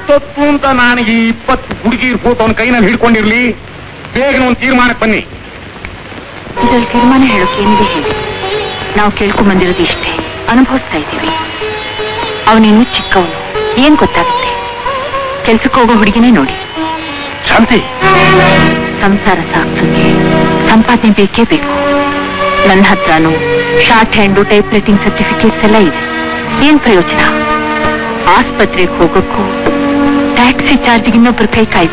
ಎಷ್ಟೊತ್ತು ಅಂತ ನನಗೆ ಈ ಇಪ್ಪತ್ತು ಹುಡುಗಿರ್ ಫೋಟೋ ಅವನ ಕೈನಲ್ಲಿ ಹಿಡ್ಕೊಂಡಿರ್ಲಿ ಬೇಗ ಒಂದು ತೀರ್ಮಾನಕ್ಕೆ ಬನ್ನಿ ಇದ್ರಲ್ಲಿ ತೀರ್ಮಾನ ಹೇಳೋಕೆ ಏನಿದೆ ಹೇಳಿ ನಾವು ಕೇಳ್ಕೊಂಡ್ ಬಂದಿರೋದು ಇಷ್ಟೇ ಅನುಭವಿಸ್ತಾ ಇದ್ದೀವಿ ಅವನಿನ್ನೂ ಚಿಕ್ಕವನು ಏನ್ ಗೊತ್ತಾಗುತ್ತೆ ಕೆಲ್ಸಕ್ಕೆ ಹೋಗೋ ಹುಡುಗಿನೇ ನೋಡಿ ಶಾಂತಿ ಸಂಸಾರ ಸಾಗ್ಸೋಕೆ ಸಂಪಾದನೆ ಬೇಕೇ ಬೇಕು ನನ್ನ ಹತ್ರನೂ shorthand typewriting certificates ಎಲ್ಲ ಇದೆ ಏನ್ ಪ್ರಯೋಜನ ಆಸ್ಪತ್ರೆಗೆ ಹೋಗೋಕ್ಕೂ ಟ್ಯಾಕ್ಸಿ ಚಾರ್ಜ್ಗೆ ಇನ್ನೊಬ್ರು ಕೈ ಕಾಯ್ಬೇಕು